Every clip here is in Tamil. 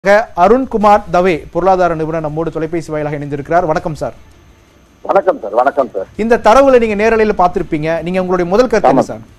அருண்குமார் தவே பொருளாதார நிபுணர் நம்மோடு தொலைபேசி வாயிலாக இணைந்திருக்கிறார் வணக்கம் சார் வணக்கம் சார் வணக்கம் சார் இந்த தரவுகளை நீங்க நேரலையில் பார்த்திருப்பீங்க நீங்க உங்களுடைய முதல் கருத்து என்ன ஆமா. சார்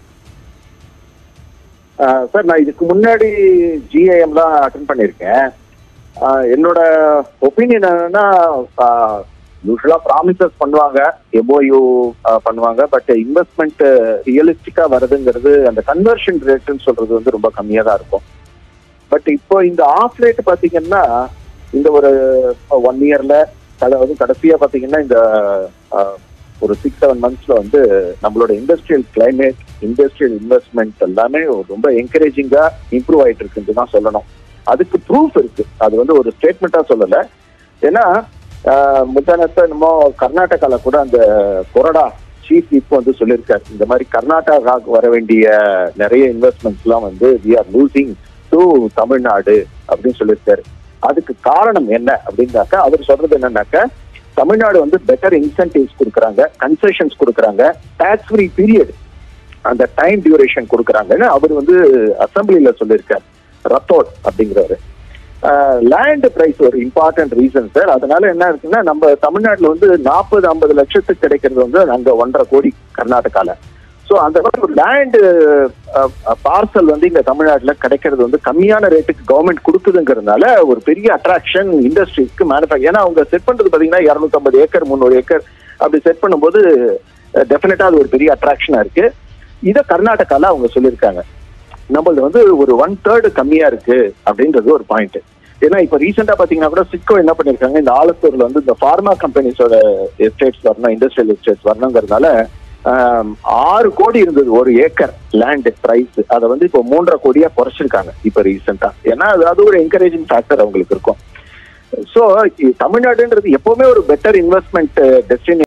அஹ் சார் நான் இதுக்கு முன்னாடி ஜிஐஎம் தான் அட்டன் பண்ணியிருக்கேன் அஹ் என்னோட ஒப்பீனியன் என்னன்னா யூஸ்வலா ப்ராமிசஸ் பண்ணுவாங்க எம்ஓயு பண்ணுவாங்க பட் இன்வெஸ்ட்மெண்ட் ரியலிஸ்டிக்கா வருதுங்கிறது அந்த கன்வர்ஷன் ரேட்டுன்னு சொல்றது வந்து ரொம்ப கம்மியா தான் இருக்கும் பட் இப்போ இந்த ஆஃப் ரேட் பாத்தீங்கன்னா இந்த ஒரு ஒன் இயர்ல அதாவது கடைசியா பாத்தீங்கன்னா இந்த அஹ், ஒரு சிக்ஸ் செவன் மந்த்ஸ்ல வந்து நம்மளோட இண்டஸ்ட்ரியல் கிளைமேட் இண்டஸ்ட்ரியல் இன்வெஸ்ட்மெண்ட் எல்லாமே ரொம்ப என்கரேஜிங்கா இம்ப்ரூவ் ஆயிட்டு இருக்குன்னு தான் சொல்லணும் அதுக்கு ப்ரூஃப் இருக்கு அது வந்து ஒரு ஸ்டேட்மெண்டா சொல்லல ஏன்னா ஆஹ், முந்தானத்தை என்னமோ கர்நாடகால கூட அந்த கொரடா சீஃப் இப்போ வந்து சொல்லியிருக்காரு இந்த மாதிரி கர்நாடகாவுக்கு வர வேண்டிய நிறைய இன்வெஸ்ட்மெண்ட்ஸ் எல்லாம் வந்து we are losing to Tamil Nadu அப்படின்னு சொல்லியிருக்காரு அதுக்கு காரணம் என்ன அப்படின்னாக்கா அவர் சொல்றது என்னன்னாக்கா தமிழ்நாடு வந்து பெட்டர் இன்சென்டிவ்ஸ் கொடுக்குறாங்க கன்செஷன்ஸ் கொடுக்குறாங்க டாக்ஸ் ஃப்ரீ பீரியட் அந்த டைம் டியூரேஷன் கொடுக்குறாங்கன்னு அவர் வந்து அசம்பிளில சொல்லியிருக்காரு ரத்தோட் அப்படிங்கிறவரு லேண்ட் பிரைஸ் ஒரு இம்பார்ட்டன்ட் ரீசன் சார் அதனால என்ன இருக்குன்னா நம்ம தமிழ்நாட்டுல வந்து நாற்பது ஐம்பது லட்சத்துக்கு கிடைக்கிறது வந்து அங்க ஒன்றரை கோடி கர்நாடகால ஸோ அந்த மாதிரி ஒரு லேண்டு பார்சல் வந்து இங்க தமிழ்நாட்டுல கிடைக்கிறது வந்து கம்மியான ரேட்டுக்கு கவர்மெண்ட் கொடுக்குதுங்கிறதுனால ஒரு பெரிய அட்ராக்ஷன் இண்டஸ்ட்ரீஸ்க்கு மேனுஃபேக்சர் ஏன்னா அவங்க செட் பண்றது பாத்தீங்கன்னா இரநூத்தம்பது ஏக்கர் முந்நூறு ஏக்கர் அப்படி செட் பண்ணும்போது டெஃபினட்டா அது ஒரு பெரிய அட்ராக்ஷனா இருக்கு இதை கர்நாடகால அவங்க சொல்லியிருக்காங்க நம்மளது வந்து ஒரு ஒன் தேர்டு கம்மியா இருக்கு அப்படின்றது ஒரு பாயிண்ட் ஏன்னா இப்ப ரீசெண்டா பாத்தீங்கன்னா கூட சிட்கோ என்ன பண்ணிருக்காங்க இந்த ஆலத்தூர்ல வந்து இந்த ஃபார்மா கம்பெனிஸோட எஸ்டேட்ஸ் வரணும் இண்டஸ்ட்ரியல் எஸ்டேட்ஸ் வரணுங்கிறதுனால ஆம், ஆறு கோடி இருந்தது ஒரு ஏக்கர் லேண்ட் பிரைஸ் அதை வந்து இப்போ மூன்றரை கோடியா குறைச்சிருக்காங்க இப்ப ரீசெண்டா ஏன்னா அது அது ஒரு என்கரேஜிங் ஃபேக்டர் அவங்களுக்கு இருக்கும் ஸோ தமிழ்நாடுன்றது எப்பவுமே ஒரு பெட்டர் இன்வெஸ்ட்மெண்ட் டெஸ்டினேஷன்